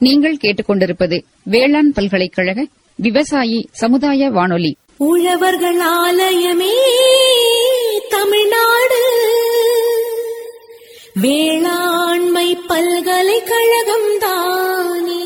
நீங்கள் கேட்டுக்கொண்டிருப்பது வேளாண் பல்கலைக்கழக விவசாயி சமுதாய வானொலி உழவர்கள் ஆலயமே தமிழ்நாடு வேளாண்மை பல்கலைக்கழகம் தானே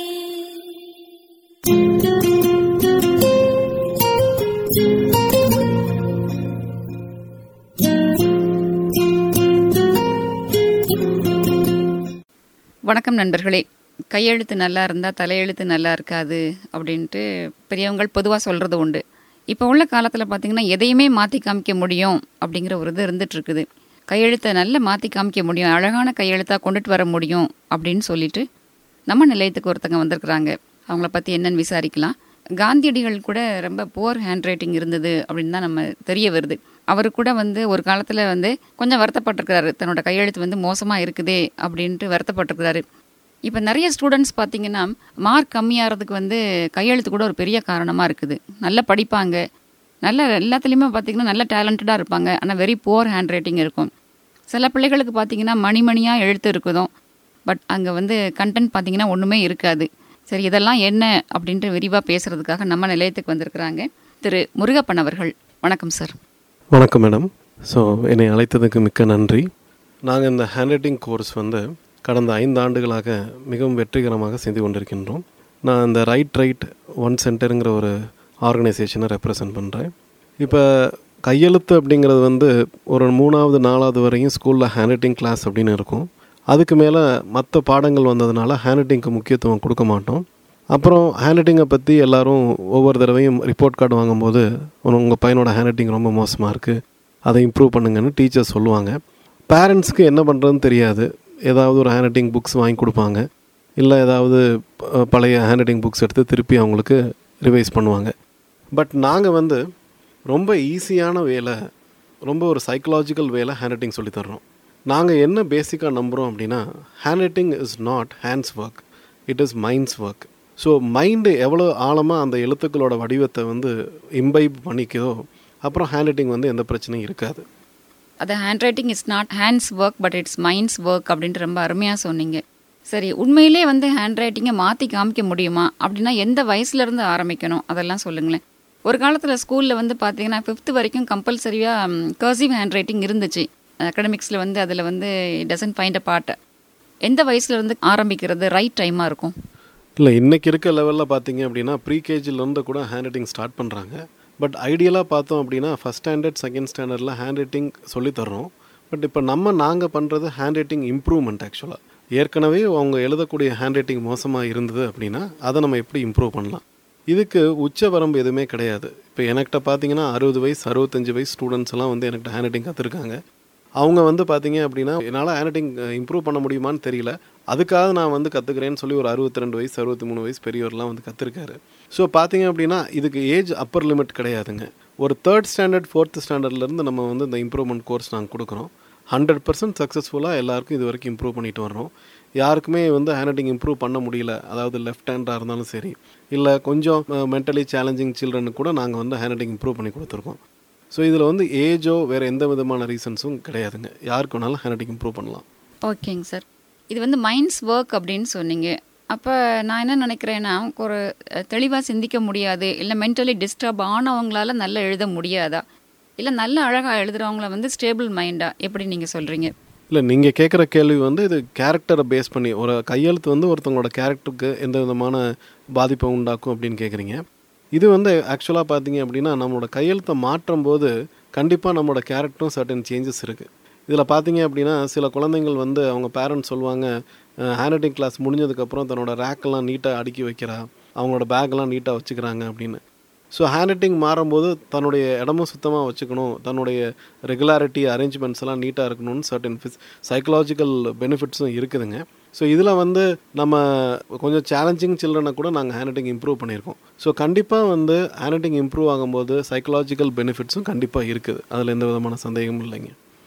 வணக்கம் நண்பர்களே கையெழுத்து நல்லா இருந்தா தலையெழுத்து நல்லா இருக்காது அப்படின்ட்டு பெரியவங்க பொதுவாக சொல்றது உண்டு இப்போ உள்ள காலத்தில் பார்த்தீங்கன்னா எதையுமே மாற்றி காமிக்க முடியும் அப்படிங்கிற ஒரு இது இருந்துட்டு இருக்குது கையெழுத்தை நல்லா மாற்றி காமிக்க முடியும் அழகான கையெழுத்தாக கொண்டுட்டு வர முடியும் அப்படின்னு சொல்லிட்டு நம்ம நிலையத்துக்கு ஒருத்தங்க வந்திருக்கிறாங்க அவங்கள பற்றி என்னன்னு விசாரிக்கலாம் காந்தியடிகள் கூட ரொம்ப புவர் ஹேண்ட் ரைட்டிங் இருந்தது அப்படின்னு தான் நம்ம தெரிய வருது அவர் கூட வந்து ஒரு காலத்தில் வந்து கொஞ்சம் வருத்தப்பட்டிருக்கிறாரு தன்னோட கையெழுத்து வந்து மோசமாக இருக்குதே அப்படின்ட்டு வருத்தப்பட்டிருக்கிறாரு இப்போ நிறைய ஸ்டூடெண்ட்ஸ் பார்த்தீங்கன்னா மார்க் கம்மியாகிறதுக்கு வந்து கையெழுத்து கூட ஒரு பெரிய காரணமாக இருக்குது நல்லா படிப்பாங்க நல்ல எல்லாத்துலேயுமே பார்த்தீங்கன்னா நல்ல டேலண்டடாக இருப்பாங்க ஆனால் வெரி புவர் ஹேண்ட் ரைட்டிங் இருக்கும் சில பிள்ளைகளுக்கு பார்த்தீங்கன்னா மணிமணியாக எழுத்து இருக்குதும் பட் அங்கே வந்து கண்டென்ட் பார்த்தீங்கன்னா ஒன்றுமே இருக்காது சரி இதெல்லாம் என்ன அப்படின்ட்டு விரிவாக பேசுறதுக்காக நம்ம நிலையத்துக்கு வந்திருக்கிறாங்க திரு முருகப்பன் அவர்கள் வணக்கம் சார் வணக்கம் மேடம் ஸோ என்னை அழைத்ததுக்கு மிக்க நன்றி நாங்கள் இந்த ஹேண்ட் ரைட்டிங் கோர்ஸ் வந்து கடந்த ஐந்து ஆண்டுகளாக மிகவும் வெற்றிகரமாக செய்து கொண்டிருக்கின்றோம் நான் இந்த ரைட் ரைட் ஒன் சென்டருங்கிற ஒரு ஆர்கனைசேஷனை ரெப்ரசன்ட் பண்ணுறேன் இப்போ கையெழுத்து அப்படிங்கிறது வந்து ஒரு மூணாவது நாலாவது வரையும் ஸ்கூலில் ஹேண்ட் ரைட்டிங் கிளாஸ் அப்படின்னு இருக்கும் அதுக்கு மேலே மற்ற பாடங்கள் வந்ததுனால ஹேண்ட் ரைட்டிங்க்கு முக்கியத்துவம் கொடுக்க மாட்டோம் அப்புறம் ஹேண்ட் ரைட்டிங்கை பற்றி எல்லாரும் ஒவ்வொரு தடவையும் ரிப்போர்ட் கார்டு வாங்கும்போது உங்கள் பையனோட ஹேண்ட் ரைட்டிங் ரொம்ப மோசமாக இருக்குது அதை இம்ப்ரூவ் பண்ணுங்கன்னு டீச்சர்ஸ் சொல்லுவாங்க பேரண்ட்ஸ்க்கு என்ன பண்ணுறதுன்னு தெரியாது ஏதாவது ஒரு ஹேண்ட் ரைட்டிங் புக்ஸ் வாங்கி கொடுப்பாங்க இல்லை ஏதாவது ப- பழைய ஹேண்ட் ரைட்டிங் புக்ஸ் எடுத்து திருப்பி அவங்களுக்கு ரிவைஸ் பண்ணுவாங்க பட் நாங்கள் வந்து ரொம்ப ஈஸியான வேலை ரொம்ப ஒரு சைக்கலாஜிக்கல் வேலை ஹேண்ட் ரைட்டிங் சொல்லித்தர்றோம் நாங்கள் என்ன பேசிக்காக நம்புகிறோம் அப்படின்னா handwriting is not hand's work it is mind's work so mind எவ்வளோ ஆழமாக அந்த எழுத்துக்களோட வடிவத்தை வந்து இம்பைப் பண்ணிக்குதோ அப்புறம் ஹேண்ட் ரைட்டிங் வந்து எந்த பிரச்சனையும் இருக்காது அது handwriting is not hand's work but it's mind's work அப்படின்ட்டு ரொம்ப அருமையாக சொன்னீங்க சரி உண்மையிலே வந்து ஹேண்ட் ரைட்டிங்கை மாற்றி காமிக்க முடியுமா அப்படின்னா எந்த வயசுலேருந்து ஆரம்பிக்கணும் அதெல்லாம் சொல்லுங்களேன் ஒரு காலத்தில் ஸ்கூலில் வந்து பார்த்தீங்கன்னா ஃபிஃப்த் வரைக்கும் கம்பல்சரியாக கர்சிவ் ஹேண்ட் ரைட்டிங் இருந்துச்சு அகடமிக்ஸில் வந்து அதில் வந்து டசன்ட் ஃபைண்ட் அ பார்ட் எந்த வயசுலேருந்து ஆரம்பிக்கிறது ரைட் டைமாக இருக்கும் இல்லை இன்றைக்கி இருக்க லெவலில் பார்த்தீங்க அப்படின்னா ப்ரீகேஜிலேருந்து கூட ஹேண்ட் ரைட்டிங் ஸ்டார்ட் பண்ணுறாங்க பட் ஐடியலாக பார்த்தோம் அப்படின்னா ஃபஸ்ட் ஸ்டாண்டர்ட் செகண்ட் ஸ்டாண்டர்டில் ஹேண்ட் ரைட்டிங் சொல்லித்தர்றோம் பட் இப்போ நம்ம நாங்கள் பண்ணுறது ஹேண்ட் ரைட்டிங் இம்ப்ரூவ்மெண்ட் ஆக்சுவலாக ஏற்கனவே அவங்க எழுதக்கூடிய ஹேண்ட் ரைட்டிங் மோசமாக இருந்தது அப்படின்னா அதை நம்ம எப்படி இம்ப்ரூவ் பண்ணலாம் இதுக்கு உச்ச வரம்பு எதுவுமே கிடையாது இப்போ எனக்கிட்ட பார்த்தீங்கன்னா அறுபது வயசு அறுபத்தஞ்சு வயசு ஸ்டூடெண்ட்ஸ் எல்லாம் வந்து என்கிட்ட ஹேண்ட் ரைட்டிங் கற்றுருக்காங்க அவங்க வந்து பார்த்தீங்க அப்படின்னா என்னால் ஹேண்ட் ரைட்டிங் இம்ப்ரூவ் பண்ண முடியுமான்னு தெரியல அதுக்காக நான் வந்து கற்றுக்கிறேன்னு சொல்லி ஒரு அறுபத்தி ரெண்டு வயசு அறுபத்தி மூணு வயசு பெரியவர்லாம் வந்து கற்றுருக்காரு ஸோ பார்த்தீங்க அப்படின்னா இதுக்கு ஏஜ் அப்பர் லிமிட் கிடையாதுங்க ஒரு தேர்ட் ஸ்டாண்டர்ட் ஃபோர்த் ஸ்டாண்டர்ட்லேருந்து நம்ம வந்து இந்த இம்ப்ரூவ்மெண்ட் கோர்ஸ் நாங்கள் கொடுக்குறோம் ஹண்ட்ரட் பர்சன்ட் சக்ஸஸ்ஃபுல்லாக எல்லாருக்கும் இது வரைக்கும் இம்ப்ரூவ் பண்ணிட்டு வர்றோம் யாருக்குமே வந்து ஹேண்ட் ரைட்டிங் இம்ப்ரூவ் பண்ண முடியல அதாவது லெஃப்ட் ஹேண்டாக இருந்தாலும் சரி இல்லை கொஞ்சம் மென்டலி சேலஞ்சிங் சில்ட்ரனுக்கு கூட நாங்கள் வந்து ஹேண்ட் ரைட்டிங் இம்ப்ரூவ் பண்ணி கொடுத்துருக்கோம் ஸோ இதில் வந்து ஏஜோ வேறு எந்த விதமான ரீசன்ஸும் கிடையாதுங்க யாருக்கு வேணாலும் ஹேண்ட் ரைட்டிங் இம்ப்ரூவ் பண்ணலாம் ஓகேங்க சார் இது வந்து மைண்ட்ஸ் ஒர்க் அப்படின்னு சொன்னீங்க அப்போ நான் என்ன நினைக்கிறேன்னா ஒரு தெளிவாக சிந்திக்க முடியாது இல்லை மென்டலி டிஸ்டர்ப் ஆனவங்களால நல்லா எழுத முடியாதா இல்லை நல்ல அழகாக எழுதுறவங்கள வந்து ஸ்டேபிள் மைண்டா எப்படி நீங்கள் சொல்கிறீங்க இல்லை நீங்கள் கேட்குற கேள்வி வந்து இது கேரக்டரை பேஸ் பண்ணி ஒரு கையெழுத்து வந்து ஒருத்தவங்களோட கேரக்டருக்கு எந்த விதமான பாதிப்பை உண்டாக்கும் அப்படின்னு கேட்குறீங்க இது வந்து ஆக்சுவலாக பார்த்தீங்க அப்படின்னா நம்மளோட கையெழுத்தை மாற்றும் போது கண்டிப்பாக நம்மளோட கேரக்டரும் சர்டன் சேஞ்சஸ் இருக்குது இதில் பார்த்தீங்க அப்படின்னா சில குழந்தைங்கள் வந்து அவங்க பேரண்ட்ஸ் சொல்லுவாங்க ஹேண்ட் ரைட்டிங் கிளாஸ் முடிஞ்சதுக்கப்புறம் தன்னோட ரேக்கெல்லாம் நீட்டாக அடுக்கி வைக்கிறா அவங்களோட பேக்கெல்லாம் நீட்டாக வச்சுக்கிறாங்க அப்படின்னு ஸோ ஹேண்ட் ரைட்டிங் மாறும்போது தன்னுடைய இடமும் சுத்தமாக வச்சுக்கணும் தன்னுடைய ரெகுலாரிட்டி அரேஞ்ச்மெண்ட்ஸ் எல்லாம் நீட்டாக இருக்கணும்னு சர்டன் ஃபிஸ் சைக்கலாஜிக்கல் பெனிஃபிட்ஸும் இருக்குதுங்க ஸோ இதில் வந்து நம்ம கொஞ்சம் சேலஞ்சிங் சில்ட்ரனை கூட நாங்கள் ஹேண்ட் ரைட்டிங் இம்ப்ரூவ் பண்ணியிருக்கோம் ஸோ கண்டிப்பாக வந்து ஹேண்ட் ரைட்டிங் இம்ப்ரூவ் ஆகும்போது சைக்கலாஜிக்கல் பெனிஃபிட்ஸும் கண்டிப்பாக இருக்குது அதில் எந்த விதமான சந்தேகமும் இல்லைங்க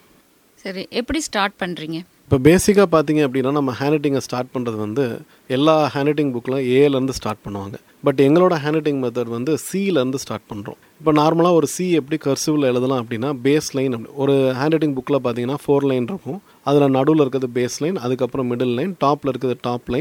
சரி எப்படி ஸ்டார்ட் பண்ணுறீங்க இப்போ பேசிக்காக பார்த்தீங்க அப்படின்னா நம்ம ஹேண்ட் ரைட்டிங்கை ஸ்டார்ட் பண்ணுறது வந்து எல்லா ஹேண்ட் ரைட்டிங் புக்கில் ஏலேருந்து ஸ்டார்ட் பண்ணுவாங்க பட் எங்களோட ஹேண்ட் ரைட்டிங் மெத்தட் வந்து சியிலேருந்து ஸ்டார்ட் பண்ணுறோம் இப்போ நார்மலாக ஒரு சி எப்படி கர்சிவில் எழுதலாம் அப்படின்னா பேஸ் லைன் அப்படி ஒரு ஹேண்ட் ரைட்டிங் புக்கில் பார்த்தீங்கன்னா ஃபோர் லைன் இருக்கும் அதில் நடுவில் இருக்கிறது பேஸ் லைன் அதுக்கப்புறம் மிடில் லைன் டாப்பில் இருக்கிறது டாப் லைன்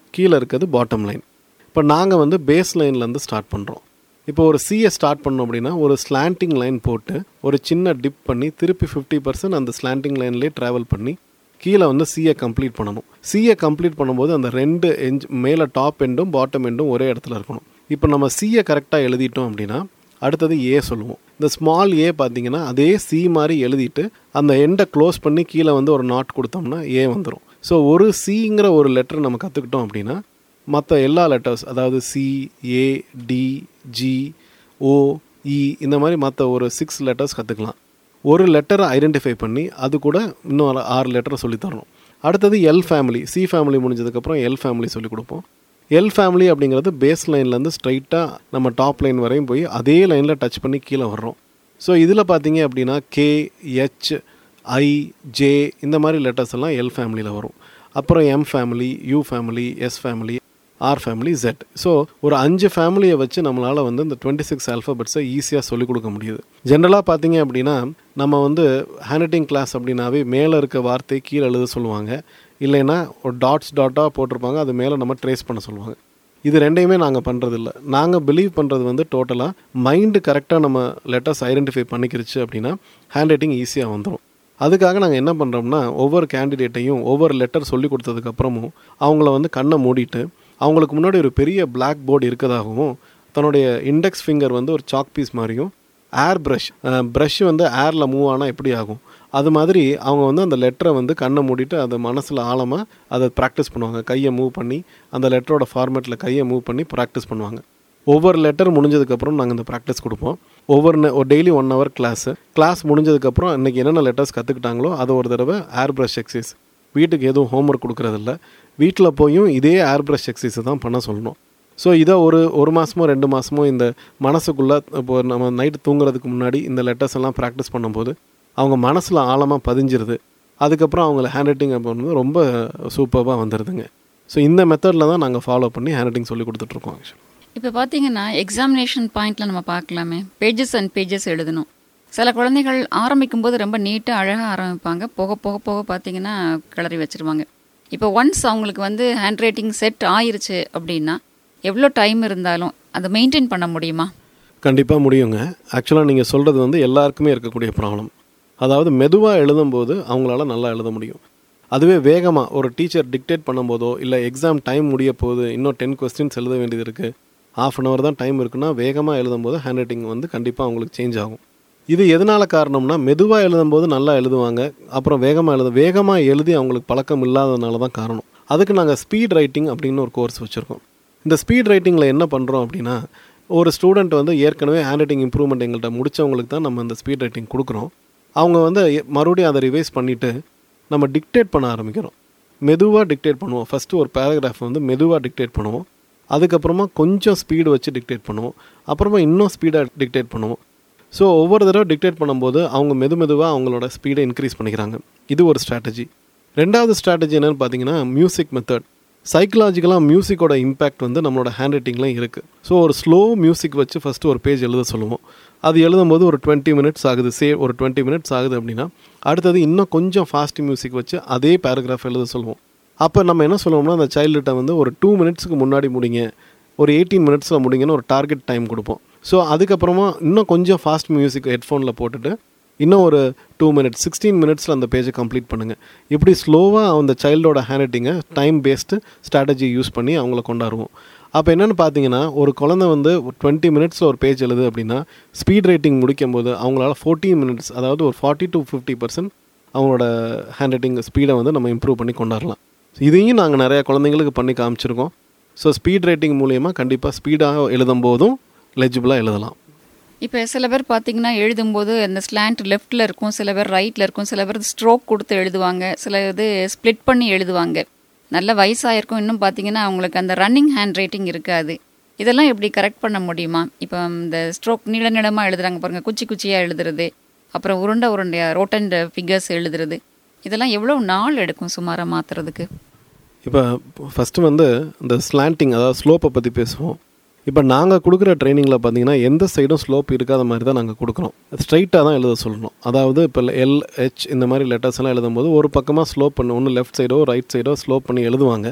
கீழே இருக்கிறது பாட்டம் லைன் இப்போ நாங்கள் வந்து பேஸ் லைன்லேருந்து ஸ்டார்ட் பண்ணுறோம் இப்போ ஒரு சியை ஸ்டார்ட் பண்ணோம் அப்படின்னா ஒரு ஸ்லாண்டிங் லைன் போட்டு ஒரு சின்ன டிப் பண்ணி திருப்பி ஃபிஃப்டி பர்சன்ட் அந்த ஸ்லாண்டிங் லைன்லேயே ட்ராவல் பண்ணி கீழே வந்து சியை கம்ப்ளீட் பண்ணணும் சியை கம்ப்ளீட் பண்ணும்போது அந்த ரெண்டு எஞ்ச் மேலே டாப் எண்டும் பாட்டம் எண்டும் ஒரே இடத்துல இருக்கணும் இப்போ நம்ம சியை கரெக்டாக எழுதிட்டோம் அப்படின்னா அடுத்தது ஏ சொல்லுவோம் இந்த ஸ்மால் ஏ பார்த்தீங்கன்னா அதே சி மாதிரி எழுதிட்டு அந்த எண்டை க்ளோஸ் பண்ணி கீழே வந்து ஒரு நாட் கொடுத்தோம்னா ஏ வந்துடும் ஸோ ஒரு சிங்கிற ஒரு லெட்டர் நம்ம கற்றுக்கிட்டோம் அப்படின்னா மற்ற எல்லா லெட்டர்ஸ் அதாவது C A D G O E இந்த மாதிரி மற்ற ஒரு சிக்ஸ் லெட்டர்ஸ் கற்றுக்கலாம் ஒரு லெட்டரை ஐடென்டிஃபை பண்ணி அது கூட இன்னும் ஒரு ஆறு லெட்டரை சொல்லி தரணும் அடுத்தது எல் ஃபேமிலி சி ஃபேமிலி முடிஞ்சதுக்கப்புறம் எல் ஃபேமிலி சொல்லி கொடுப்போம் எல் ஃபேமிலி அப்படிங்கிறது பேஸ் லைன்லேருந்து ஸ்ட்ரைட்டாக நம்ம டாப் லைன் வரையும் போய் அதே லைனில் டச் பண்ணி கீழே வர்றோம் ஸோ இதில் பார்த்தீங்க அப்படின்னா கே ஹெச் ஐ ஜே இந்த மாதிரி லெட்டர்ஸ் எல்லாம் எல் ஃபேமிலியில் வரும் அப்புறம் M family U family S family R family Z so ஒரு அஞ்சு ஃபேமிலியை வச்சு நம்மளால் வந்து இந்த டுவெண்ட்டி சிக்ஸ் ஆல்ஃபபெட்ஸை ஈஸியாக சொல்லிக் கொடுக்க முடியுது ஜென்ரலாக பார்த்தீங்க அப்படின்னா நம்ம வந்து ஹேண்ட் ரைட்டிங் கிளாஸ் அப்படின்னாவே மேலே இருக்க வார்த்தை கீழே எழுத சொல்லுவாங்க இல்லைன்னா ஒரு டாட்ஸ் டாட்டாக போட்டிருப்பாங்க அது மேலே நம்ம ட்ரேஸ் பண்ண சொல்லுவாங்க இது ரெண்டையுமே நாங்கள் பண்ணுறதில்ல நாங்கள் பிலீவ் பண்ணுறது வந்து டோட்டலாக மைண்டு கரெக்டாக நம்ம லெட்டர்ஸ் ஐடென்டிஃபை பண்ணிக்கிருச்சு அப்படின்னா ஹேண்ட் ரைட்டிங் ஈஸியாக வந்துடும் அதுக்காக நாங்கள் என்ன பண்ணுறோம்னா ஒவ்வொரு கேண்டிடேட்டையும் ஒவ்வொரு லெட்டர் சொல்லி கொடுத்ததுக்கப்புறமும் அவங்கள வந்து கண்ணை மூடிட்டு அவங்களுக்கு முன்னாடி ஒரு பெரிய பிளாக் போர்டு இருக்கதாகவும் தன்னுடைய இண்டெக்ஸ் ஃபிங்கர் வந்து ஒரு சாக் பீஸ் மாதிரியும் ஏர் ப்ரஷ் ப்ரஷ் வந்து ஏரில் மூவ் ஆனால் எப்படி ஆகும் அது மாதிரி அவங்க வந்து அந்த லெட்டரை வந்து கண்ணை மூடிட்டு அதை மனசில் ஆழமாக அதை ப்ராக்டிஸ் பண்ணுவாங்க கையை மூவ் பண்ணி அந்த லெட்டரோட ஃபார்மேட்டில் கையை மூவ் பண்ணி ப்ராக்டிஸ் பண்ணுவாங்க ஒவ்வொரு லெட்டர் முடிஞ்சதுக்கப்புறம் நாங்கள் இந்த ப்ராக்டிஸ் கொடுப்போம் ஒவ்வொரு நெ- ஒரு daily one hour class class முடிஞ்சதுக்கப்புறம் இன்றைக்கி என்னென்ன லெட்டர்ஸ் கற்றுக்கிட்டாங்களோ அதை ஒரு தடவை ஏர் ப்ரஷ் எக்ஸசைஸ் வீட்டுக்கு எதுவும் ஹோம்ஒர்க் கொடுக்குறதில்ல வீட்டில் போயும் இதே ஏர் ப்ரஷ் எக்ஸசைஸை தான் பண்ண சொல்லணும் ஸோ இதை ஒரு ஒரு மாதமோ ரெண்டு மாதமோ இந்த மனசுக்குள்ளே இப்போ நம்ம நைட்டு தூங்குறதுக்கு முன்னாடி இந்த லெட்டர்ஸ் எல்லாம் ப்ராக்டிஸ் பண்ணும்போது அவங்க மனசில் ஆழமாக பதிஞ்சிருது அதுக்கப்புறம் அவங்கள ஹேண்ட் ரைட்டிங் பண்ணும்போது ரொம்ப சூப்பராக வந்துடுதுங்க ஸோ இந்த மெத்தடில் தான் நாங்கள் ஃபாலோ பண்ணி ஹேண்ட் ரைட்டிங் சொல்லி கொடுத்துட்ருக்கோம் ஆக்சுவலி இப்போ பார்த்தீங்கன்னா எக்ஸாமினேஷன் பாயிண்ட்ல நம்ம பார்க்கலாமே பேஜஸ் அண்ட் பேஜஸ் எழுதணும் சில குழந்தைகள் ஆரம்பிக்கும் போது ரொம்ப நீட்டாக அழகாக ஆரம்பிப்பாங்க போக போக போக பார்த்தீங்கன்னா கிளறி வச்சிருவாங்க இப்போ ஒன்ஸ் அவங்களுக்கு வந்து ஹேண்ட் ரைட்டிங் செட் ஆயிருச்சு அப்படின்னா எவ்வளோ டைம் இருந்தாலும் அதை மெயின்டைன் பண்ண முடியுமா கண்டிப்பாக முடியுங்க ஆக்சுவலாக நீங்கள் சொல்கிறது வந்து எல்லாருக்குமே இருக்கக்கூடிய ப்ராப்ளம் அதாவது மெதுவாக எழுதும்போது அவங்களால நல்லா எழுத முடியும் அதுவே வேகமாக ஒரு டீச்சர் டிக்டேட் பண்ணும்போதோ இல்லை எக்ஸாம் டைம் முடிய போகுது இன்னும் டென் கொஸ்டின்ஸ் எழுத வேண்டியது இருக்குது ஆஃப் அன் ஹவர் தான் டைம் இருக்குன்னா வேகமாக எழுதும்போது ஹேண்ட் ரைட்டிங் வந்து கண்டிப்பாக அவங்களுக்கு சேஞ்ச் ஆகும் இது எதனால் காரணம்னா மெதுவாக எழுதும்போது நல்லா எழுதுவாங்க அப்புறம் வேகமாக எழுத வேகமாக எழுதி அவங்களுக்கு பழக்கம் இல்லாததுனால தான் காரணம் அதுக்கு நாங்கள் ஸ்பீட் ரைட்டிங் அப்படின்னு ஒரு கோர்ஸ் வச்சுருக்கோம் இந்த ஸ்பீட் ரைட்டிங்கில் என்ன பண்ணுறோம் அப்படின்னா ஒரு ஸ்டூடெண்ட் வந்து ஏற்கனவே ஹேண்ட் ரைட்டிங் இம்ப்ரூவ்மெண்ட் எங்கள்கிட்ட முடிச்சவங்களுக்கு தான் நம்ம இந்த ஸ்பீட் ரைட்டிங் கொடுக்குறோம் அவங்க வந்து எ- மறுபடியும் அதை ரிவைஸ் பண்ணிவிட்டு நம்ம டிக்டேட் பண்ண ஆரம்பிக்கிறோம் மெதுவாக டிக்டேட் பண்ணுவோம் ஃபஸ்ட்டு ஒரு பேராகிராஃப் வந்து மெதுவாக டிக்டேட் பண்ணுவோம் அதுக்கப்புறமா கொஞ்சம் ஸ்பீடு வச்சு டிக்டேட் பண்ணுவோம் அப்புறமா இன்னும் ஸ்பீடாக டிக்டேட் பண்ணுவோம் ஸோ ஒவ்வொரு தடவை டிக்டேட் பண்ணும்போது அவங்க மெது மெதுவாக அவங்களோட ஸ்பீடை இன்க்ரீஸ் பண்ணிக்கிறாங்க இது ஒரு ஸ்ட்ராட்டஜி ரெண்டாவது ஸ்ட்ராட்டஜி என்னன்னு பார்த்தீங்கன்னா மியூசிக் மெத்தட் சைக்கலாஜிக்கலாக மியூசிக்கோட இம்பேக்ட் வந்து நம்மளோட ஹேண்ட் ரைட்டிங்லையும் இருக்குது ஸோ ஒரு ஸ்லோ மியூசிக் வச்சு ஃபஸ்ட்டு ஒரு பேஜ் எழுத சொல்லுவோம் அது எழுதும்போது ஒரு டுவெண்ட்டி மினிட்ஸ் ஆகுது சே ஒரு டுவெண்ட்டி மினிட்ஸ் ஆகுது அப்படின்னா அடுத்தது இன்னும் கொஞ்சம் ஃபாஸ்ட் மியூசிக் வச்சு அதே பேராகிராஃப் எழுத சொல்லுவோம் அப்போ நம்ம என்ன சொல்லுவோம்னா அந்த சைல்டுகிட்ட வந்து ஒரு டூ மினிட்ஸ்க்கு முன்னாடி முடிங்க ஒரு எயிட்டீன் மினிட்ஸில் முடிங்கன்னு ஒரு டார்கெட் டைம் கொடுப்போம் ஸோ அதுக்கப்புறமா இன்னும் கொஞ்சம் ஃபாஸ்ட் மியூசிக் ஹெட்ஃபோனில் போட்டுட்டு இன்னும் ஒரு டூ மினிட்ஸ் சிக்ஸ்டீன் மினிட்ஸில் அந்த பேஜை கம்ப்ளீட் பண்ணுங்கள் இப்படி ஸ்லோவாக அந்த சைல்டோட ஹேண்ட் ரைட்டிங்கை டைம் பேஸ்டு ஸ்ட்ராட்டஜி யூஸ் பண்ணி அவங்கள கொண்டாடுவோம் அப்போ என்னென்னு பார்த்தீங்கன்னா ஒரு குழந்தை வந்து டுவெண்ட்டி மினிட்ஸில் ஒரு பேஜ் எழுது அப்படின்னா ஸ்பீட் ரைட்டிங் முடிக்கும் போது அவங்களால ஃபோர்டீன் மினிட்ஸ் அதாவது ஒரு ஃபார்ட்டி டு ஃபிஃப்டி பர்சன்ட் அவங்களோட ஹேண்ட் ரைட்டிங் ஸ்பீடை வந்து நம்ம இம்ப்ரூவ் பண்ணி கொண்டாடலாம் இதையும் நாங்கள் நிறையா குழந்தைங்களுக்கு பண்ணி காமிச்சிருக்கோம் ஸோ ஸ்பீட் ரைட்டிங் மூலியமாக கண்டிப்பாக ஸ்பீடாக எழுதும் போதும் லெஜிபிளாக எழுதலாம் இப்போ சில பேர் பார்த்தீங்கன்னா எழுதும்போது அந்த ஸ்லாண்ட் லெஃப்ட்டில் இருக்கும் சில பேர் ரைட்டில் இருக்கும் சில பேர் ஸ்ட்ரோக் கொடுத்து எழுதுவாங்க சில இது ஸ்ப்ளிட் பண்ணி எழுதுவாங்க நல்ல வயசாயிருக்கும் இன்னும் பார்த்தீங்கன்னா அவங்களுக்கு அந்த ரன்னிங் ஹேண்ட் ரைட்டிங் இருக்காது இதெல்லாம் எப்படி கரெக்ட் பண்ண முடியுமா இப்போ இந்த ஸ்ட்ரோக் நீள நீளமாக எழுதுறாங்க பாருங்க குச்சி குச்சியாக எழுதுறது அப்புறம் உருண்டை உருண்டையாக ரோட்டண்ட் ஃபிகர்ஸ் எழுதுறது இதெல்லாம் எவ்வளோ நாள் எடுக்கும் சுமாராக மாற்றுறதுக்கு இப்போ ஃபஸ்ட்டு வந்து இந்த ஸ்லாண்டிங் அதாவது ஸ்லோப்பை பற்றி பேசுவோம் இப்போ நாங்கள் கொடுக்குற ட்ரைனிங்கில் பார்த்தீங்கன்னா எந்த சைடும் ஸ்லோப் இருக்காத மாதிரி தான் நாங்கள் கொடுக்குறோம் ஸ்ட்ரைட்டாக தான் எழுத சொல்லணும் அதாவது இப்போ எல் ஹெச் இந்த மாதிரி லெட்டர்ஸ் எல்லாம் எழுதும்போது ஒரு பக்கமாக ஸ்லோப் பண்ணி ஒன்று லெஃப்ட் சைடோ ரைட் சைடோ ஸ்லோப் பண்ணி எழுதுவாங்க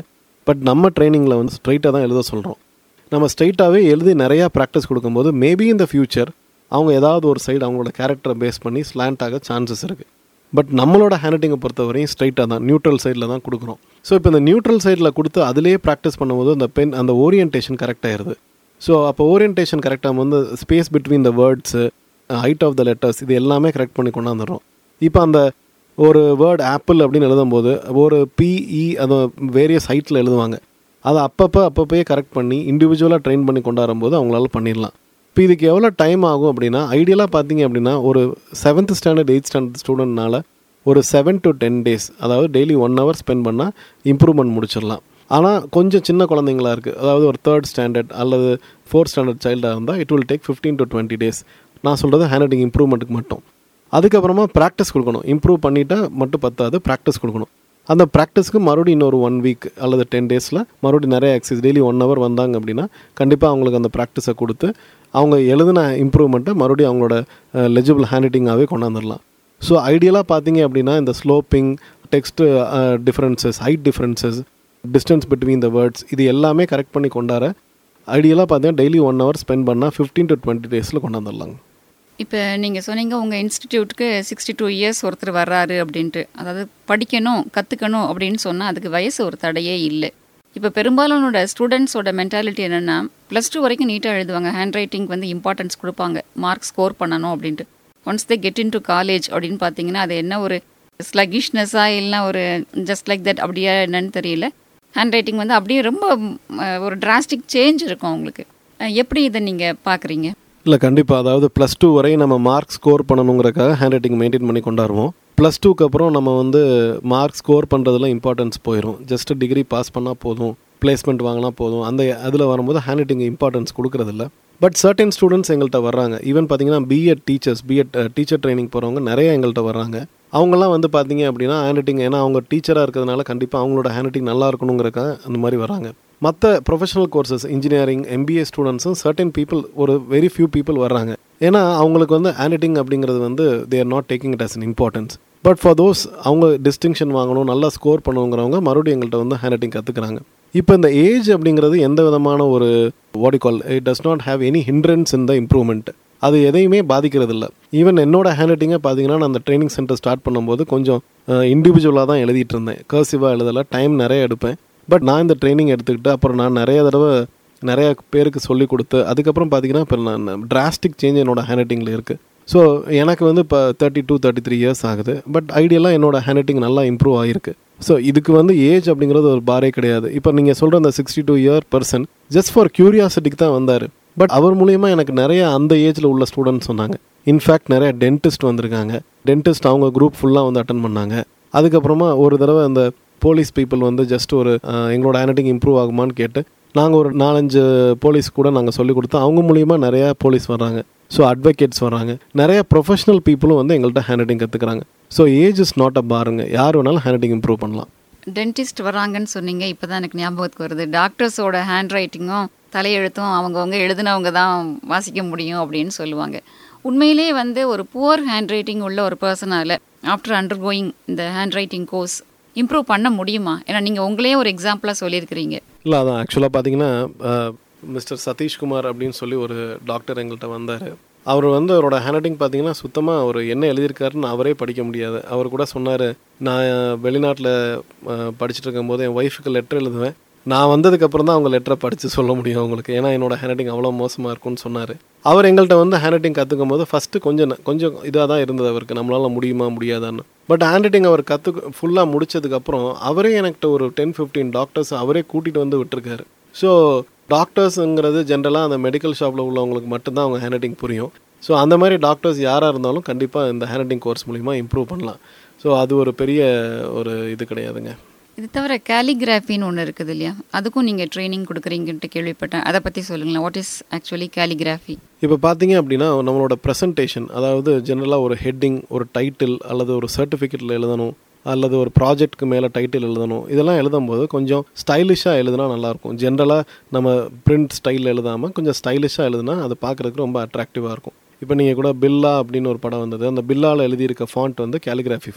பட் நம்ம ட்ரைனிங்கில் வந்து ஸ்ட்ரைட்டாக தான் எழுத சொல்கிறோம் நம்ம ஸ்ட்ரைட்டாகவே எழுதி நிறையா ப்ராக்டிஸ் கொடுக்கும்போது மேபி இந்த ஃப்யூச்சர் அவங்க ஏதாவது ஒரு சைடு அவங்களோட கேரக்டரை பேஸ் பண்ணி ஸ்லாண்ட் ஆக சான்சஸ் இருக்குது பட் நம்மளோட ஹேண்ட்ரைட்டிங்கை பொறுத்தவரையும் ஸ்ட்ரைட்டாக தான் நியூட்ரல் சைடில் தான் கொடுக்குறோம் ஸோ இப்போ இந்த நியூட்ரல் சைடில் கொடுத்து அதிலேயே ப்ராக்டிஸ் பண்ணும்போது அந்த பென் அந்த ஓரியன்டேஷன் கரெக்டாகிடுது ஸோ அப்போ ஓரியன்டேஷன் கரெக்டாக வந்து space between the words height of the letters இது எல்லாமே கரெக்ட் பண்ணி கொண்டாந்துடுறோம் இப்போ அந்த ஒரு வேர்ட் ஆப்பிள் அப்படின்னு எழுதும்போது ஒரு பிஇ அது வேரியஸ் ஹைட்டில் எழுதுவாங்க அதை அப்பப்போ அப்பப்போயே கரெக்ட் பண்ணி இண்டிவிஜுவலாக ட்ரெயின் பண்ணி கொண்டாடும்போது அவங்களால பண்ணிடலாம் இப்போ இதுக்கு எவ்வளோ டைம் ஆகும் அப்படின்னா ஐடியலாக பார்த்தீங்க அப்படின்னா ஒரு செவன்த் ஸ்டாண்டர்ட் எயித் ஸ்டாண்டர்ட் ஸ்டூடெண்ட்னால ஒரு செவன் டு டென் டேஸ் அதாவது டெய்லி ஒன் ஹவர் ஸ்பெண்ட் பண்ணால் இம்ப்ரூவ்மெண்ட் முடிச்சிடலாம் ஆனால் கொஞ்சம் சின்ன குழந்தைங்களா இருக்குது அதாவது ஒரு தேர்ட் ஸ்டாண்டர்ட் அல்லது ஃபோர்த் ஸ்டாண்டர்ட் சைல்டாக இருந்தால் it will take fifteen to twenty days நான் சொல்கிறது ஹேண்ட் ரைட்டிங் இம்ப்ரூவ்மெண்ட்டுக்கு மட்டும் அதுக்கப்புறமா ப்ராக்டிஸ் கொடுக்கணும் இம்ப்ரூவ் பண்ணிட்டா மட்டும் பத்தாது ப்ராக்டிஸ் கொடுக்கணும் அந்த ப்ராக்டிஸ்க்கு மறுபடியும் இன்னொரு ஒன் வீக் அல்லது டென் டேஸில் மறுபடியும் நிறைய எக்ஸசைஸ் டெய்லி ஒன் ஹவர் வந்தாங்க அப்படின்னா கண்டிப்பாக அவங்களுக்கு அந்த ப்ராக்டிஸை கொடுத்து அவங்க எழுதின இம்ப்ரூவ்மெண்ட்டை மறுபடியும் அவங்களோட லெஜிபிள் ஹேண்ட் ரைட்டிங்காகவே கொண்டாந்துடலாம் ஸோ ஐடியலாக பார்த்தீங்க அப்படின்னா இந்த sloping text differences height differences distance between the words இது எல்லாமே கரெக்ட் பண்ணி கொண்டாட ஐடியலாக பார்த்தீங்கன்னா டெய்லி ஒன் ஹவர் ஸ்பெண்ட் பண்ணால் ஃபிஃப்டீன் டு டுவெண்ட்டி டேஸில் கொண்டாந்துடலாங்க இப்போ நீங்கள் சொன்னீங்க உங்கள் இன்ஸ்டிடியூட்டுக்கு சிக்ஸ்டி டூ இயர்ஸ் ஒருத்தர் வர்றாரு அப்படின்ட்டு அதாவது படிக்கணும் கற்றுக்கணும் அப்படின்னு சொன்னால் அதுக்கு வயசு ஒரு தடையே இல்லை இப்போ பெரும்பாலானோட ஸ்டூடெண்ட்ஸோட மென்டாலிட்டி என்னென்னா ப்ளஸ் டூ வரைக்கும் நீட்டாக எழுதுவாங்க ஹேண்ட் ரைட்டிங் வந்து இம்பார்ட்டன்ஸ் கொடுப்பாங்க மார்க் ஸ்கோர் பண்ணணும் அப்படின்ட்டு once they get into college அப்படின்னு பார்த்தீங்கன்னா அது என்ன ஒரு ஸ்லகிஷ்னஸாக இல்லைனா ஒரு ஜஸ்ட் லைக் தட் அப்படியே என்னன்னு தெரியல ஹேண்ட் ரைட்டிங் வந்து அப்படியே ரொம்ப அஹ், ஒரு டிராஸ்டிக் சேஞ்ச் இருக்கும் அவங்களுக்கு அஹ், எப்படி இதை நீங்கள் பார்க்குறீங்க இல்லை கண்டிப்பாக அதாவது ப்ளஸ் டூ வரை நம்ம மார்க் ஸ்கோர் பண்ணணுங்கிறக்காக ஹேண்ட் ரைட்டிங் மெயின்டைன் பண்ணி கொண்டாடுவோம் ப்ளஸ் டூக்கு அப்புறம் நம்ம வந்து மார்க் ஸ்கோர் பண்ணுறதுல இம்பார்ட்டன்ஸ் போயிடும் ஜஸ்ட் டிகிரி பாஸ் பண்ணால் போதும் பிளேஸ்மெண்ட் வாங்கினா போதும் அந்த அதில் வரும்போது ஹேண்ட் ரைட்டிங் இம்பார்ட்டன்ஸ் கொடுக்குறதில்ல பட் சர்டன் ஸ்டூடெண்ட்ஸ் எங்கள்கிட்ட வர்றாங்க ஈவன் பார்த்தீங்கன்னா B Ed teachers B Ed teacher training போகிறவங்க நிறைய எங்கள்கிட்ட வர்றாங்க அவங்கெல்லாம் வந்து பார்த்தீங்க அப்படின்னா ஹேண்ட் ரைட்டிங் ஏன்னா அவங்க டீச்சராக இருக்கிறதுனால கண்டிப்பாக அவங்களோட ஹேண்ட் ரைட்டிங் நல்லா இருக்கணுங்கிறக்காக அந்த மாதிரி வராங்க மற்ற ப்ரொஃபஷனல் கோர்சஸ் இன்ஜினியரிங் எம்பிஏ ஸ்டூடெண்ட்ஸும் சர்டன் பீப்புள் ஒரு வெரி ஃபியூ பீப்புள் வர்றாங்க ஏன்னா அவங்களுக்கு வந்து ஹேண்ட் ரைட்டிங் அப்படிங்கிறது வந்து they are not taking it as an importance but for those அவங்க டிஸ்டிங்ஷன் வாங்கணும் நல்லா ஸ்கோர் பண்ணுங்கிறவங்க மறுபடியும் எங்கள்கிட்ட வந்து ஹேண்ட் ரைட்டிங் கற்றுக்குறாங்க இப்போ இந்த ஏஜ் அப்படிங்கிறது எந்த விதமான ஒரு what you call it does not have any hindrance in the improvement அது எதையுமே பாதிக்கிறது இல்லை ஈவன் என்னோட ஹேண்ட் ரைட்டிங்கை பார்த்தீங்கன்னா நான் அந்த ட்ரைனிங் சென்டர் ஸ்டார்ட் பண்ணும்போது கொஞ்சம் இண்டிவிஜுவலாக தான் எழுதிட்டு இருந்தேன் கர்சிவாக எழுதலை டைம் நிறைய எடுப்பேன் பட் நான் இந்த ட்ரைனிங் எடுத்துக்கிட்டு அப்புறம் நான் நிறைய தடவை நிறைய பேருக்கு சொல்லி கொடுத்து அதுக்கப்புறம் பார்த்தீங்கன்னா இப்போ நான் டிராஸ்டிக் சேஞ்ச் என்னோட ஹேண்ட் ரைட்டிங்கில் இருக்குது ஸோ எனக்கு வந்து இப்போ thirty two thirty three years ஆகுது பட் ஐடியலாக என்னோட ஹேண்ட் ரைட்டிங் நல்லா இம்ப்ரூவ் ஆகிருக்கு ஸோ இதுக்கு வந்து ஏஜ் அப்படிங்கிறது ஒரு பாரே கிடையாது இப்போ நீங்கள் சொல்கிற அந்த sixty two year person just for கியூரியாசிட்டிக்கு தான் வந்தார் பட் அவர் மூலியமாக எனக்கு நிறைய அந்த ஏஜில் உள்ள ஸ்டூடெண்ட்ஸ் சொன்னாங்க இன்ஃபேக்ட் நிறைய டென்டிஸ்ட் வந்திருக்காங்க டென்டிஸ்ட் அவங்க குரூப் ஃபுல்லாக வந்து அட்டன் பண்ணாங்க அதுக்கப்புறமா ஒரு தடவை அந்த போலீஸ் பீப்புள் வந்து ஜஸ்ட் ஒரு அஹ், எங்களோட ஹேண்ட்ரைட்டிங் இம்ப்ரூவ் ஆகுமான்னு கேட்டு நாங்கள் ஒரு நாலஞ்சு போலீஸ் கூட நாங்கள் சொல்லி கொடுத்தோம் அவங்க மூலியமாக நிறையா போலீஸ் வர்றாங்க ஸோ அட்வொகேட்ஸ் வர்றாங்க நிறைய ப்ரொஃபஷனல் பீப்புளும் வந்து எங்கள்கிட்ட ஹேண்ட்ரைட்டிங் கற்றுக்குறாங்க so age is not a பாருங்க யார் வேணாலும் ஹேண்ட்ரைட்டிங் இம்ப்ரூவ் பண்ணலாம் டென்டிஸ்ட் வராங்கன்னு சொன்னீங்க இப்போ தான் எனக்கு ஞாபகத்துக்கு வருது டாக்டர்ஸோட ஹேண்ட் ரைட்டிங்கும் தலையெழுத்தும் அவங்கவுங்க எழுதினவங்க தான் வாசிக்க முடியும் அப்படின்னு சொல்லுவாங்க உண்மையிலே வந்து ஒரு புவர் ஹேண்ட் ரைட்டிங் உள்ள ஒரு பர்சனால் ஆஃப்டர் அண்டர் கோயிங் இந்த ஹேண்ட் ரைட்டிங் கோர்ஸ் இம்ப்ரூவ் பண்ண முடியுமா ஏன்னா நீங்கள் உங்களே ஒரு எக்ஸாம்பிளாக சொல்லியிருக்கிறீங்க இல்லை அதான் ஆக்சுவலாக பார்த்தீங்கன்னா மிஸ்டர் சதீஷ்குமார் அப்படின்னு சொல்லி ஒரு டாக்டர் எங்கள்கிட்ட வந்தார் அவர் வந்து அவரோட ஹேண்ட்ரைட்டிங் பார்த்தீங்கன்னா சுத்தமாக ஒரு என்ன எழுதியிருக்காருன்னு அவரே படிக்க முடியாது அவர் கூட சொன்னார் நான் வெளிநாட்டில் படிச்சுட்டு இருக்கும்போது என் ஒய்ஃபுக்கு லெட்டர் எழுதுவேன் நான் வந்ததுக்கப்புறம் தான் அவங்க லெட்டரை படித்து சொல்ல முடியும் அவங்களுக்கு ஏன்னா என்னோட ஹேண்ட்ரைட்டிங் அவ்வளோ மோசமாக இருக்கும்னு சொன்னார் அவர் எங்கள்கிட்ட வந்து ஹேண்ட்ரைட்டிங் கற்றுக்கும் போது ஃபஸ்ட்டு கொஞ்சம் ந- கொஞ்சம் இதாக தான் இருந்தது அவருக்கு நம்மளால் முடியுமா முடியாதான்னு பட் ஹேண்ட்ரைட்டிங் அவர் கற்று ஃபுல்லாக முடிச்சதுக்கப்புறம் அவரே எனக்கிட்ட ஒரு டென் ஃபிஃப்டீன் டாக்டர்ஸ் அவரே கூட்டிகிட்டு வந்து விட்டுருக்காரு ஸோ டாக்டர்ஸுங்கிறது ஜென்ரலாக அந்த மெடிக்கல் ஷாப்பில் உள்ளவங்களுக்கு மட்டும்தான் அவங்க ஹேண்ட்ரைட்டிங் புரியும் ஸோ அந்த மாதிரி டாக்டர்ஸ் யாராக இருந்தாலும் கண்டிப்பாக இந்த ஹேண்ட்ரைட்டிங் கோர்ஸ் மூலிமா இம்ப்ரூவ் பண்ணலாம் ஸோ அது ஒரு பெரிய ஒரு இது கிடையாதுங்க இது தவிர கேலிகிராஃபின்னு ஒன்று இருக்குது இல்லையா அதுக்கும் நீங்கள் ட்ரைனிங் கொடுக்குறீங்கன்ட்டு கேள்விப்பட்டேன் அதை பற்றி சொல்லுங்களேன் வாட் இஸ் ஆக்சுவலி கேலிகிராஃபி இப்போ பார்த்தீங்க அப்படின்னா நம்மளோட ப்ரெசன்டேஷன் அதாவது ஜென்ரலாக ஒரு ஹெட்டிங் ஒரு டைட்டில் அல்லது ஒரு சர்டிஃபிகேட்டில் எழுதணும் அல்லது ஒரு ப்ராஜெக்ட்க்கு மேலே டைட்டில் எழுதணும் இதெல்லாம் எழுதும்போது கொஞ்சம் ஸ்டைலிஷாக எழுதுனா நல்லாயிருக்கும் ஜென்ரலாக நம்ம பிரிண்ட் ஸ்டைலில் எழுதாமல் கொஞ்சம் ஸ்டைலிஷாக எழுதுனா அது பார்க்குறதுக்கு ரொம்ப அட்ராக்டிவாக இருக்கும் இப்போ நீங்கள் கூட பில்லா அப்படின்னு ஒரு படம் வந்தது அந்த பில்லாவில் எழுதியிருக்க ஃபாண்ட் வந்து கேலிகிராஃபி ஃபாண்ட்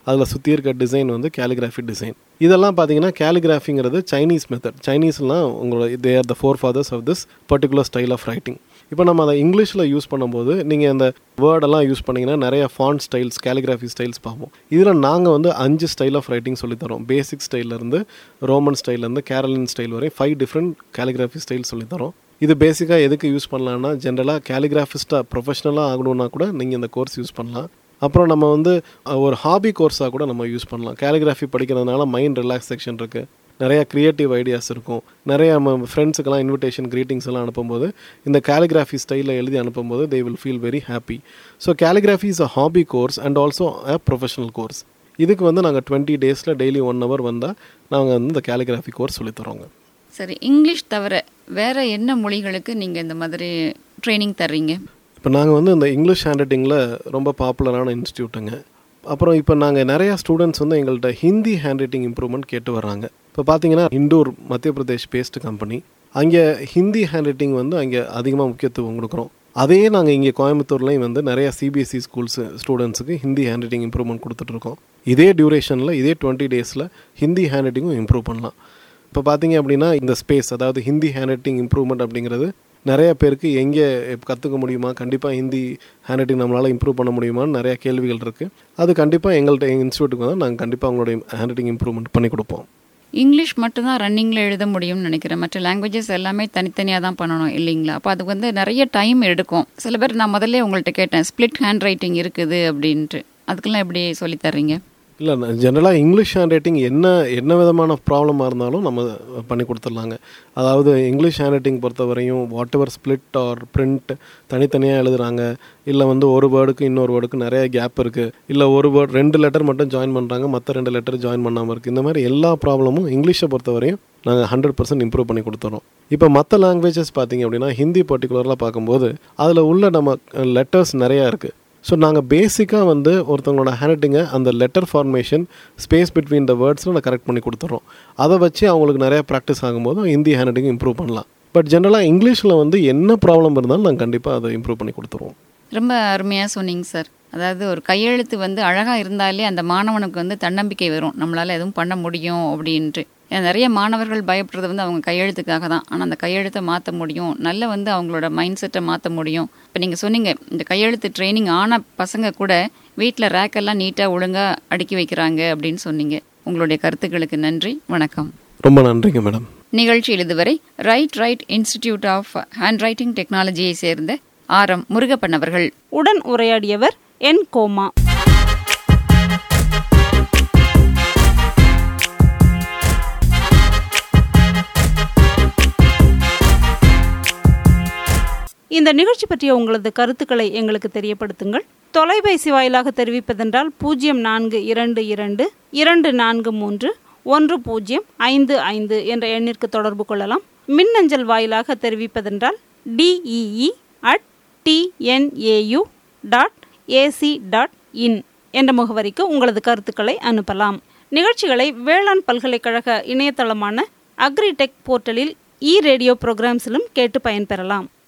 அதில் சுற்றி இருக்க டிசைன் வந்து கேலிகிராஃபி டிசைன் இதெல்லாம் பார்த்தீங்கன்னா கேலிகிராஃபிங்கிறது சைனீஸ் மெத்தட் சைனீஸ்லாம் உங்களோட they are the forefathers of this particular style of writing இப்போ நம்ம அதை இங்கிலீஷில் யூஸ் பண்ணும்போது நீங்கள் அந்த வேர்டெல்லாம் யூஸ் பண்ணிங்கன்னா நிறைய ஃபாண்ட் ஸ்டைல்ஸ் கேலிகிராஃபி ஸ்டைல்ஸ் பார்ப்போம் இதில் நாங்கள் வந்து அஞ்சு ஸ்டைல் ஆஃப் ரைட்டிங் சொல்லித்தரோம் பேசிக் ஸ்டைல்லேருந்து ரோமன் ஸ்டைல்லேருந்து கேரளின் ஸ்டைல் வரை ஃபைவ் டிஃப்ரெண்ட் கேலிகிராஃபி ஸ்டைல் சொல்லித்தரோம் இது பேசிக்காக எதுக்கு யூஸ் பண்ணலான்னா ஜென்ரலாக கேலிகிராஃபிஸ்ட்டாக ப்ரொஃபஷனலாக ஆகணுன்னா கூட நீங்கள் இந்த கோர்ஸ் யூஸ் பண்ணலாம் அப்புறம் நம்ம வந்து அஹ், ஒரு ஹாபி கோர்ஸாக கூட நம்ம யூஸ் பண்ணலாம் கேலிகிராஃபி படிக்கிறதுனால மைண்ட் ரிலாக்ஸேஷன் இருக்குது நிறையா க்ரியேட்டிவ் ஐடியாஸ் இருக்கும் நிறைய நம்ம ஃப்ரெண்ட்ஸுக்கெல்லாம் இன்விடேஷன் க்ரீட்டிங்ஸ் எல்லாம் அனுப்பும்போது இந்த கேலிகிராஃபி ஸ்டைலில் எழுதி அனுப்பும்போது they will feel very happy so calligraphy is a hobby course and also a professional course இதுக்கு வந்து நாங்கள் டுவெண்ட்டி டேஸில் டெய்லி ஒன் ஹவர் வந்தால் நாங்கள் வந்து இந்த கேலிகிராஃபி கோர்ஸ் சொல்லித்தரோங்க சரி இங்கிலீஷ் தவிர வேற என்ன மொழிகளுக்கு நீங்கள் இந்த மாதிரி ட்ரைனிங் தர்றீங்க இப்போ நாங்கள் வந்து இந்த இங்கிலீஷ் ஹேண்ட் ரைட்டிங்கில் ரொம்ப பாப்புலரான இன்ஸ்டியூட்டுங்க அப்புறம் இப்போ நாங்கள் நிறையா ஸ்டூடெண்ட்ஸ் வந்து எங்கள்கிட்ட ஹிந்தி ஹேண்ட் ரைட்டிங் இம்ப்ரூவ்மெண்ட் கேட்டு வர்றாங்க இப்போ பார்த்தீங்கன்னா இண்டூர் மத்திய பிரதேஷ் பேஸ்ட் கம்பெனி அங்கே ஹிந்தி ஹேண்ட் ரைட்டிங் வந்து அங்கே அதிகமாக முக்கியத்துவம் கொடுக்குறோம் அதே நாங்கள் இங்கே கோயம்புத்தூர்லேயும் வந்து நிறைய சிபிஎஸ்சி ஸ்கூல்ஸ் ஸ்டூடெண்ட்ஸுக்கு ஹிந்தி ஹேண்ட் ரைட்டிங் இம்ப்ரூவ்மெண்ட் கொடுத்துட்ருக்கோம் இதே டியூரேஷனில் இதே டுவெண்ட்டி டேஸில் ஹிந்தி ஹேண்ட் ரைட்டிங்கும் இம்ப்ரூவ் பண்ணலாம் இப்போ பார்த்தீங்க அப்படின்னா இந்த ஸ்பேஸ் அதாவது ஹிந்தி ஹேண்ட் ரைட்டிங் இம்ப்ரூவ்மெண்ட் அப்படிங்கிறது நிறைய பேருக்கு எங்கே கற்றுக்க முடியுமா கண்டிப்பாக ஹிந்தி ஹேண்ட் ரைட்டிங் நம்மளால் இம்ப்ரூவ் பண்ண முடியுமான்னு நிறைய கேள்விகள் இருக்குது அது கண்டிப்பாக எங்கள்கிட்ட எங்கள் இன்ஸ்டியூட்டுக்கு வந்து நாங்கள் கண்டிப்பாக அவங்களுடைய ஹேண்ட் ரைட்டிங் இம்ப்ரூவ்மெண்ட் பண்ணி கொடுப்போம் இங்கிலீஷ் மட்டும்தான் ரன்னிங்கில் எழுத முடியும்னு நினைக்கிறேன் மற்ற லாங்குவேஜஸ் எல்லாமே தனித்தனியாக தான் பண்ணணும் இல்லைங்களா அப்போ அதுக்கு வந்து நிறைய டைம் எடுக்கும் சில பேர் நான் முதல்ல உங்கள்கிட்ட கேட்டேன் ஸ்பிளிட் ஹேண்ட் ரைட்டிங் இருக்குது அப்படின்ட்டு அதுக்கெல்லாம் எப்படி சொல்லித் தர்றீங்க இல்லை ஜென்ரலாக இங்கிலீஷ் ஹேண்ட் ரைட்டிங் என்ன என்ன விதமான ப்ராப்ளமாக இருந்தாலும் நம்ம பண்ணி கொடுத்துடலாங்க அதாவது இங்கிலீஷ் ஹேண்ட் ரைட்டிங் பொறுத்தவரையும் whatever split or print தனித்தனியாக எழுதுறாங்க இல்லை வந்து ஒரு வேர்டுக்கு இன்னொரு வேர்டுக்கு நிறைய கேப் இருக்குது இல்லை ஒரு வேர்டு ரெண்டு லெட்டர் மட்டும் ஜாயின் பண்ணுறாங்க மற்ற ரெண்டு லெட்டர் ஜாயின் பண்ணாமல் இருக்குது இந்த மாதிரி எல்லா ப்ராப்ளமும் இங்கிலீஷை பொறுத்தவரையும் நாங்கள் ஹண்ட்ரட் பர்சன்ட் இம்ப்ரூவ் பண்ணி கொடுத்துறோம் இப்போ மற்ற லாங்குவேஜஸ் பார்த்தீங்க அப்படின்னா ஹிந்தி பர்டிகுலராக பார்க்கும்போது அதில் உள்ள நம்ம லெட்டர்ஸ் நிறையா இருக்குது ஸோ நாங்கள் பேசிக்காக வந்து ஒருத்தவங்களோட ஹேண்ட்ரைட்டிங்கை அந்த letter formation space between the வேர்ட்ஸில் நான் கரெக்ட் பண்ணி கொடுத்துட்றோம் அதை வச்சு அவங்களுக்கு நிறைய ப்ராக்டிஸ் ஆகும்போது ஹிந்தி ஹேண்ட்ரைட்டிங் இம்ப்ரூவ் பண்ணலாம் பட் ஜென்ரலாக இங்கிலீஷில் வந்து என்ன ப்ராப்ளம் இருந்தாலும் நாங்கள் கண்டிப்பாக அதை இம்ப்ரூவ் பண்ணி கொடுத்துருவோம் ரொம்ப அருமையாக சொன்னீங்க சார் அதாவது ஒரு கையெழுத்து வந்து அழகாக இருந்தாலே அந்த மாணவனுக்கு வந்து தன்னம்பிக்கை வரும் நம்மளால் எதுவும் பண்ண முடியும் அப்படின்ட்டு ஏன்னா நிறைய மாணவர்கள் பயப்படுறது வந்து அவங்க கையெழுத்துக்காக தான் ஆனால் அந்த கையெழுத்தை மாற்ற முடியும் நல்ல வந்து அவங்களோட மைண்ட் செட்டை மாற்ற முடியும் இப்போ நீங்கள் சொன்னீங்க இந்த கையெழுத்து ட்ரைனிங் ஆன பசங்க கூட வீட்டில் ரேக்கெல்லாம் நீட்டாக ஒழுங்காக அடுக்கி வைக்கிறாங்க அப்படின்னு சொன்னீங்க உங்களுடைய கருத்துக்களுக்கு நன்றி வணக்கம் ரொம்ப நன்றிங்க மேடம் நிகழ்ச்சியில் இதுவரை write right institute of hand writing டெக்னாலஜியை சேர்ந்த ஆர் எம் முருகப்பன் அவர்கள் உடன் உரையாடியவர் என் கோமா இந்த நிகழ்ச்சி பற்றிய உங்களது கருத்துக்களை எங்களுக்கு தெரியப்படுத்துங்கள் தொலைபேசி வாயிலாக தெரிவிப்பதென்றால் பூஜ்ஜியம் நான்கு இரண்டு இரண்டு இரண்டு நான்கு மூன்று ஒன்று பூஜ்ஜியம் ஐந்து ஐந்து என்ற எண்ணிற்கு தொடர்பு கொள்ளலாம் மின்னஞ்சல் வாயிலாக தெரிவிப்பதென்றால் DEE at TNAU dot ac dot in என்ற முகவரிக்கு உங்களது கருத்துக்களை அனுப்பலாம் நிகழ்ச்சிகளை வேளாண் பல்கலைக்கழக இணையதளமான அக்ரிடெக் போர்ட்டலில் இ ரேடியோ ப்ரோக்ராம்ஸிலும் கேட்டு பயன்பெறலாம்